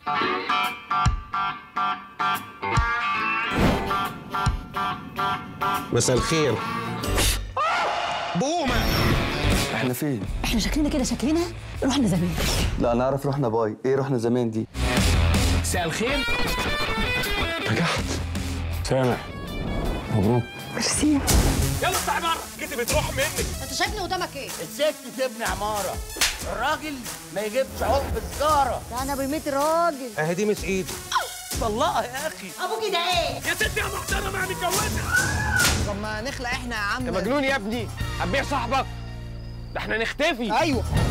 مساء الخير بومة احنا فين؟ احنا شكلنا كده شكلنا رحنا زمان لا انا اعرف رحنا باي ايه رحنا زمان دي مساء الخير نجحت سامع مبروك ميرسي يلا اطلعي بره كنت بتروح منك انت شايفني قدامك ايه؟ الست تبني عمارة الراجل ما يجيبش عقب سجارة ده انا بميت راجل اهي دي مش ايدي طلقها يا أخي ابوكي ده ايه؟ يا ستي يا محترمه انا متجوزها طب ما نخلق احنا يا عم مجنون يا ابني هتبيع صاحبك ده احنا نختفي ايوه